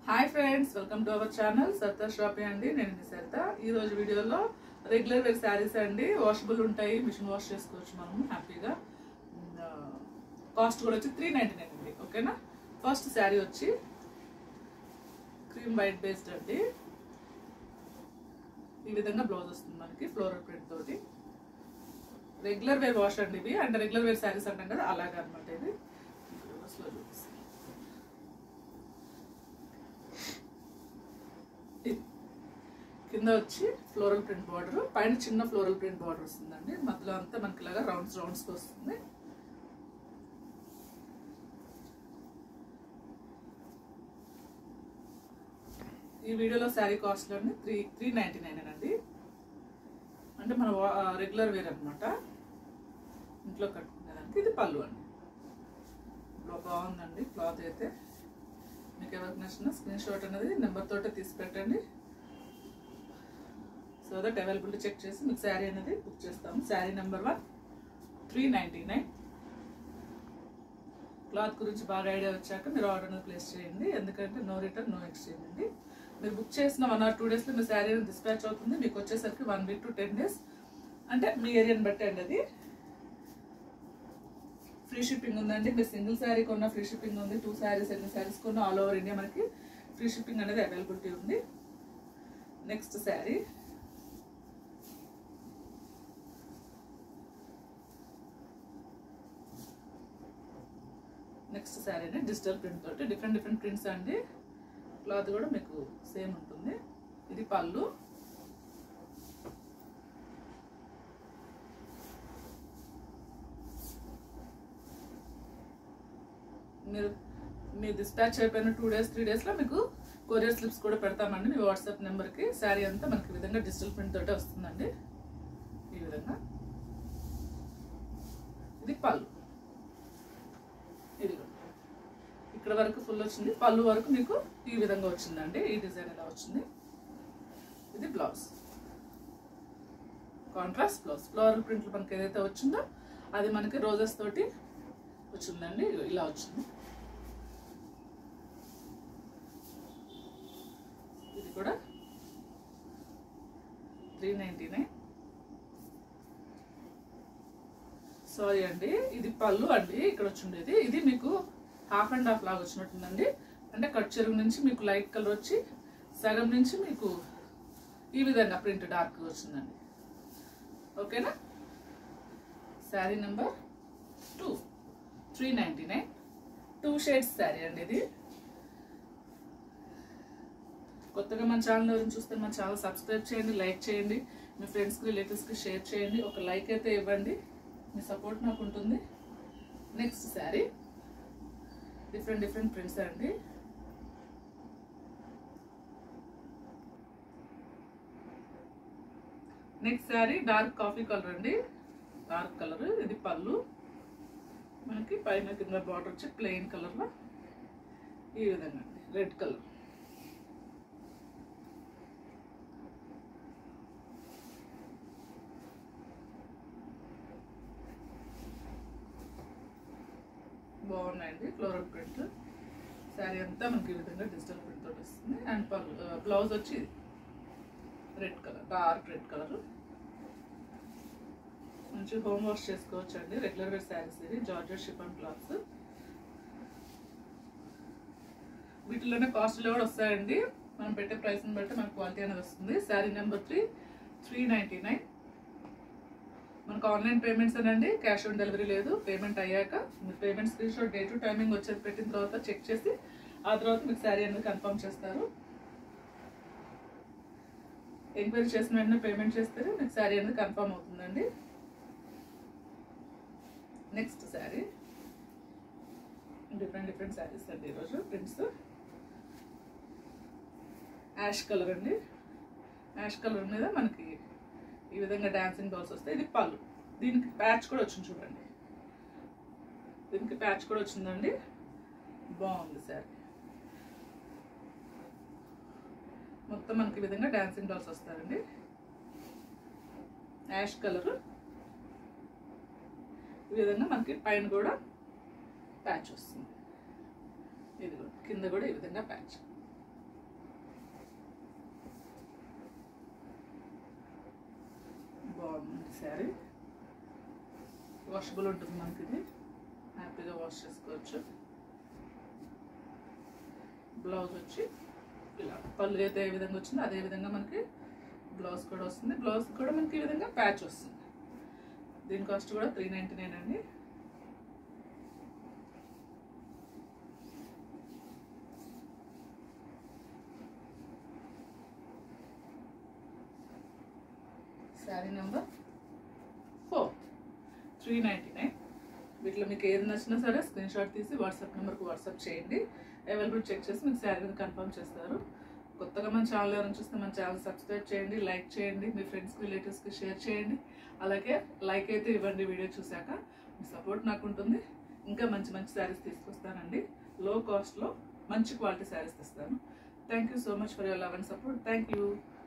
Hi friends welcome to our channel Saritha shopping అండి నేను మీ సరిత ఈ రోజు వీడియోలో రెగ్యులర్ వేర్ శారీస్ అండి వాషబుల్ ఉంటాయి మిషన్ వాష్ చేసుకోవచ్చు మనం హ్యాపీగా కాస్ట్ కూడా వచ్చి త్రీ నైంటీ నైన్ అండి ఓకేనా ఫస్ట్ శారీ వచ్చి క్రీమ్ వైట్ బేస్డ్ అండి ఈ విధంగా బ్లౌజ్ వస్తుంది మనకి ఫ్లోరల్ ప్రింట్ తోటి రెగ్యులర్ వేర్ వాష్ అండి ఇవి అంటే రెగ్యులర్ వేర్ శారీస్ అంటాం కదా అలాగే అనమాట ఇది రివర్స్లో చూపిస్తాను ఇది. కింద వచ్చి ఫ్లోరల్ ప్రింట్ బార్డర్ పైన చిన్న ఫ్లోరల్ ప్రింట్ బార్డర్ వస్తుందండి మధ్యలో అంతా మనకి ఇలాగా రౌండ్స్ రౌండ్స్ వస్తుంది ఈ వీడియోలో శారీ కాస్ట్ అండి త్రీ త్రీ నైంటీ నైన్ అండి అంటే మన రెగ్యులర్ వేర్ అనమాట ఇంట్లో కట్టుకునేదానికి ఇది పళ్ళు అండి బ్లా- బాగుందండి క్లాత్ అయితే మీకు ఎవరికి నచ్చిన స్క్రీన్ షాట్ అనేది నెంబర్ తోటే తీసి పెట్టండి సో దట్ అవైలబిలిటీ చెక్ చేసి మీకు శారీ అనేది బుక్ చేస్తాము sari number one three ninety nine cloth గురించి బాగా ఐడియా వచ్చాక మీరు ఆర్డర్ అనేది ప్లేస్ చేయండి ఎందుకంటే నో రిటర్న్ నో ఎక్స్చేంజ్ అండి మీరు బుక్ చేసిన వన్ ఆర్ టూ డేస్లో మీ శారీ అనేది డిస్పాచ్ అవుతుంది మీకు వచ్చేసరికి one week to ten days అంటే మీ ఏరియాని బట్టి అండి అది ఫ్రీ షిప్పింగ్ ఉందండి మీరు సింగిల్ శారీ కొన్న ఫ్రీ షిప్పింగ్ ఉంది టూ శారీస్ ఎన్ని శారీస్ కొన్న ఆల్ ఓవర్ ఇండియా మనకి ఫ్రీ షిప్పింగ్ అనేది అవైలబిలిటీ ఉంది నెక్స్ట్ శారీ నెక్స్ట్ శారీ అండి డిజిటల్ ప్రింట్ తోటి డిఫరెంట్ డిఫరెంట్ ప్రింట్స్ అండి క్లాత్ కూడా మీకు సేమ్ ఉంటుంది ఇది పళ్ళు మీరు మీ డిస్పాచ్ అయిపోయిన టూ డేస్ త్రీ డేస్లో మీకు కొరియర్ స్లిప్స్ కూడా పెడతామండి మీ వాట్సాప్ నెంబర్కి శారీ అంతా మనకి ఈ విధంగా డిజిటల్ ప్రింట్ తోటే వస్తుందండి ఈ విధంగా ఇది పళ్ళు ఇది ఇక్కడ వరకు ఫుల్ వచ్చింది పళ్ళు వరకు మీకు ఈ విధంగా వచ్చిందండి ఈ డిజైన్ ఇలా వచ్చింది ఇది బ్లౌజ్ కాంట్రాస్ట్ బ్లౌజ్ ఫ్లోరల్ ప్రింట్లు మనకి ఏదైతే వచ్చిందో అది మనకి రోజెస్ తోటి వచ్చిందండి ఇలా వచ్చింది ఇది కూడా త్రీ నైంటీ నైన్ సారీ అండి ఇది పళ్ళు అండి ఇక్కడ వచ్చిండేది ఇది మీకు హాఫ్ అండ్ హాఫ్ లాగా వచ్చినట్టుందండి అంటే కట్ చెరుగు నుంచి మీకు లైట్ కలర్ వచ్చి సగం నుంచి మీకు ఈ విధంగా ప్రింట్ డార్క్ వచ్చిందండి ఓకేనా sari number two three ninety nine two shades sari అండి ఇది కొత్తగా మన ఛానల్ ఎవరైనా చూస్తే మన ఛానల్ సబ్స్క్రైబ్ చేయండి లైక్ చేయండి మీ ఫ్రెండ్స్కి రిలేటివ్స్కి షేర్ చేయండి ఒక లైక్ అయితే ఇవ్వండి మీ సపోర్ట్ నాకు ఉంటుంది next sari different different prints అండి next sari dark coffee colour అండి డార్క్ కలర్ ఇది పళ్ళు మనకి పైన కింద బార్డర్ వచ్చి ప్లెయిన్ కలర్లో ఈ విధంగా అండి రెడ్ కలర్ బాగున్నాయండి ఫ్లోరల్ ప్రింట్ శారీ అంతా మనకి ఈ విధంగా డిజిటల్ ప్రింట్ తోటి వస్తుంది అండ్ బ్లౌజ్ వచ్చి red colour dark red colour మంచి హోమ్ వాష్ చేసుకోవచ్చు అండి రెగ్యులర్ వేర్ శారీస్ ఇది జార్జెట్ షిఫాన్ క్లాత్స్ వీటిలోనే కాస్ట్లో కూడా వస్తాయండి మనం పెట్టే ప్రైస్ని బట్టి మనకు క్వాలిటీ అనేది వస్తుంది sari number three three ninety nine మనకు ఆన్లైన్ పేమెంట్స్ అనండి క్యాష్ ఆన్ డెలివరీ లేదు పేమెంట్ అయ్యాక మీరు payment screenshot day to timing వచ్చేది పెట్టిన తర్వాత చెక్ చేసి ఆ తర్వాత మీకు శారీ అనేది కన్ఫర్మ్ చేస్తారు ఎంక్వైరీ చేసిన వెంటనే పేమెంట్ చేస్తే మీకు శారీ అనేది కన్ఫర్మ్ అవుతుందండి next sari different different saris అండి ఈరోజు ప్రింట్స్ యాష్ కలర్ అండి యాష్ కలర్ మీద మనకి ఈ విధంగా డాన్సింగ్ బాల్స్ వస్తాయి ఇది పళ్ళు దీనికి ప్యాచ్ కూడా వచ్చింది చూడండి దీనికి ప్యాచ్ కూడా వచ్చిందండి బాగుంది సార్ మొత్తం మనకి ఈ విధంగా డాన్సింగ్ డాల్స్ వస్తాయండి యాష్ కలర్ ఈ విధంగా మనకి పైన కూడా ప్యాచ్ వస్తుంది ఇది కూడా కింద కూడా ఈ విధంగా ప్యాచ్ బాగుంది శారీ వాషబుల్ ఉంటుంది మనకి ఇది హ్యాపీగా వాష్ చేసుకోవచ్చు బ్లౌజ్ వచ్చి ఇలా పళ్ళు అయితే ఏ విధంగా వచ్చిందో అదే విధంగా మనకి బ్లౌజ్ కూడా వస్తుంది బ్లౌజ్ కూడా మనకి ఈ విధంగా ప్యాచ్ వస్తుంది దీని కాస్ట్ కూడా త్రీ నైంటీ నైన్ అండి sari number four three ninety nine వీటిలో మీకు ఏది నచ్చినా సరే స్క్రీన్ షాట్ తీసి వాట్సాప్ నెంబర్కి వాట్సాప్ చేయండి అవైలబుల్ చెక్ చేసి మీకు శారీని కన్ఫర్మ్ చేస్తారు కొత్తగా మన ఛానల్ ఎవరైనా చూస్తే మన ఛానల్ సబ్స్క్రైబ్ చేయండి లైక్ చేయండి మీ ఫ్రెండ్స్కి రిలేటివ్స్కి షేర్ చేయండి అలాగే లైక్ అయితే ఇవ్వండి వీడియో చూశాక మీ సపోర్ట్ నాకు ఉంటుంది ఇంకా మంచి మంచి శారీస్ తీసుకొస్తానండి లో కాస్ట్లో మంచి క్వాలిటీ శారీస్ ఇస్తాను thank you so much for your love and support thank you